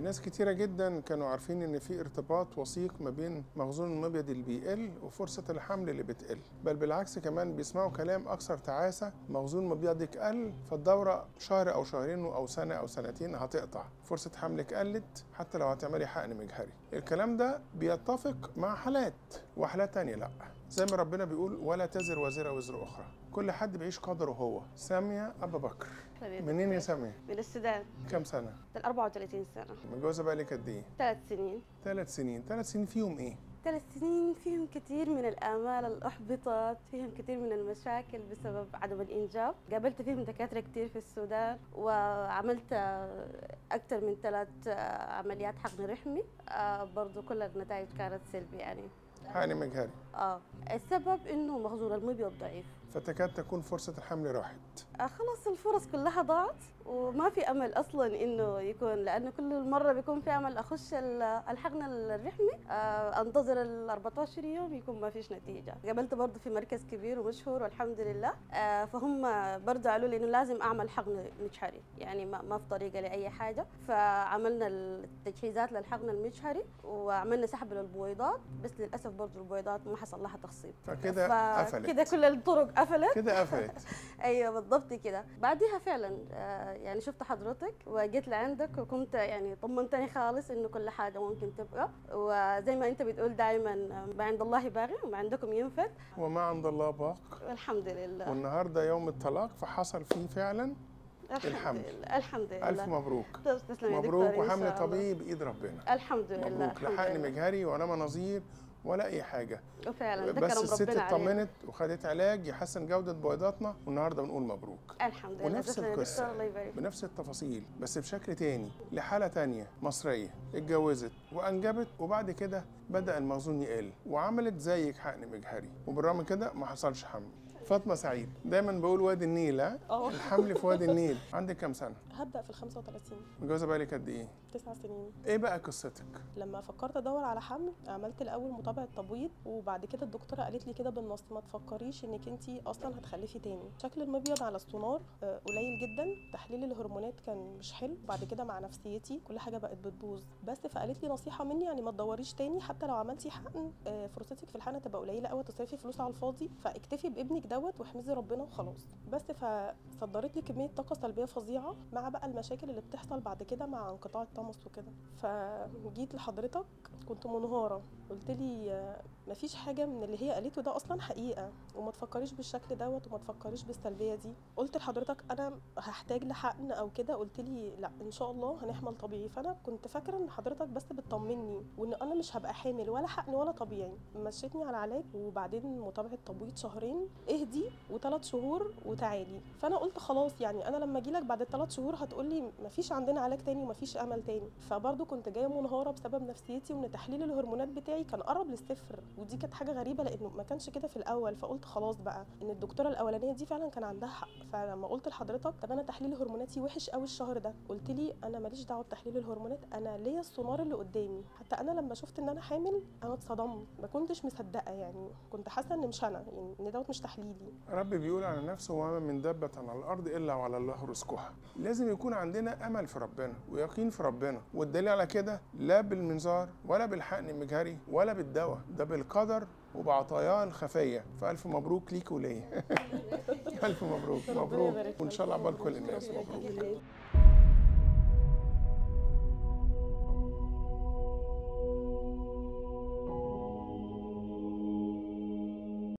ناس كتيرة جدا كانوا عارفين ان في ارتباط وثيق ما بين مخزون المبيض اللي بيقل وفرصة الحمل اللي بتقل بل بالعكس كمان بيسمعوا كلام اكثر تعاسة مخزون مبيضك قل فالدورة شهر او شهرين او سنة او سنتين هتقطع فرصة حملك قلت حتى لو هتعملي حقن مجهري الكلام ده بيتفق مع حالات وحالات تانية لا زي ما ربنا بيقول ولا تزر وازرة وزر أخرى كل حد بيعيش قدره هو سامية أبا بكر منين يا سامية؟ من السودان كم سنة؟ من 34 سنة متجوزة بقالك قد إيه؟ ثلاث سنين ثلاث سنين ثلاث سنين فيهم إيه؟ ثلاث سنين فيهم كثير من الآمال الأحبطت فيهم كثير من المشاكل بسبب عدم الإنجاب قابلت فيهم دكاترة كثير في السودان وعملت أكثر من ثلاث عمليات حقن رحمي آه، برضو كل النتائج كانت سلبية يعني حقن مجهري اه السبب انه مخزون المبيض ضعيف فتكاد تكون فرصة الحمل راحت آه خلاص الفرص كلها ضاعت وما في امل اصلا انه يكون لانه كل مره بيكون في امل اخش ال- الحقن الرحمي آه انتظر ال 14 يوم يكون ما فيش نتيجه قابلت برضه في مركز كبير ومشهور والحمد لله آه فهم برضه قالوا لي انه لازم اعمل حقن مجهري يعني ما, ما في طريقه لاي حاجه فعملنا التجهيزات للحقن المجهري وعملنا سحب للبويضات بس للاسف برضه البويضات ما حصل لها تخصيب فكده قفلت كده كل الطرق قفلت كده قفلت ايوه بالضبط كده بعديها فعلا آه، يعني شفت حضرتك وجيت لعندك وكنت يعني طمنتني خالص انه كل حاجه ممكن تبقى وزي ما انت بتقول دائما ما عند الله باغي وما عندكم ينفد وما عند الله باق والحمد لله والنهاردة يوم الطلاق فحصل فيه فعلا الحمد الحمد. لله الحمد لله ألف مبروك تسلم يا مبروك دكتور إن وحمل شاء الله. طبيعي بإيد ربنا الحمد لله مبروك لا الحمد حقن لله. مجهري ولا مناظير ولا أي حاجة وفعلا ده بس كرم الست ربنا علينا اطمنت وخدت علاج يحسن جودة بيضاتنا والنهارده بنقول مبروك الحمد لله ونفس تسلم يا القصة. دكتور الله يبارك بنفس التفاصيل بس بشكل تاني لحالة تانية مصرية اتجوزت وأنجبت وبعد كده بدأ المخزون يقل وعملت زيك حقن مجهري وبالرغم من كده ما حصلش حمل فاطمة سعيد دايما بقول وادي النيل ها اه. الحمل في وادي النيل عندك كام سنة؟ هبدأ في ال 35 متجوزة بقالك قد إيه؟ تسع سنين إيه بقى قصتك؟ لما فكرت ادور على حمل عملت الاول متابعه تبويض وبعد كده الدكتوره قالت لي كده بالنص ما تفكريش انك انت اصلا هتخلفي تاني شكل المبيض على السونار آه، قليل جدا تحليل الهرمونات كان مش حلو بعد كده مع نفسيتي كل حاجه بقت بتبوظ بس فقالت لي نصيحه مني يعني ما تدوريش تاني حتى لو عملتي حقن آه، فرصتك في الحقن تبقى قليله قوي تصرفي فلوس على الفاضي فاكتفي بابنك دوت واحمدي ربنا وخلاص بس فصدرت لي كميه طاقه سلبيه فظيعه مع بقى المشاكل اللي بتحصل بعد كده مع انقطاع الطمس وكده فجيت لحضرتك كنت منهاره قلت لي آه، مفيش حاجه من اللي هي قالته ده اصلا حقيقه وما تفكريش بالشكل دوت وما تفكريش بالسلبيه دي قلت لحضرتك انا هحتاج لحقن او كده قلت لي لا ان شاء الله هنحمل طبيعي فانا كنت فاكره ان حضرتك بس بتطمني وان انا مش هبقى حامل ولا حقن ولا طبيعي مشيتني على علاج وبعدين متابعه تبويض شهرين اهدي وثلاث شهور وتعالي فانا قلت خلاص يعني انا لما اجي لك بعد الثلاث شهور هتقولي مفيش عندنا علاج تاني ومفيش امل تاني فبرضه كنت جايه منهاره بسبب نفسيتي وان تحليل الهرمونات بتاعي كان قرب للصفر ودي كانت حاجه غريبه لانه ما كانش كده في الاول فقلت خلاص بقى ان الدكتوره الاولانيه دي فعلا كان عندها حق فلما قلت لحضرتك طب انا تحليل هرموناتي وحش قوي الشهر ده قلت لي انا ماليش دعوه بتحليل الهرمونات انا ليا السونار اللي قدامي حتى انا لما شفت ان انا حامل انا اتصدمت ما كنتش مصدقه يعني كنت حاسه ان مش انا يعني ان دوت مش تحليلي ربي بيقول على نفسه وما من دابة على الأرض إلا وعلى الله رزقها لازم يكون عندنا أمل في ربنا ويقين في ربنا والدليل على كده لا بالمنظار ولا بالحقن المجهري ولا بالدواء ده بالقدر وبعطاياه الخفية فألف مبروك ليك وليا ألف مبروك ربنا مبروك يبارك وإن شاء الله فيك. عقبال كل الناس ربنا مبروك يخليك.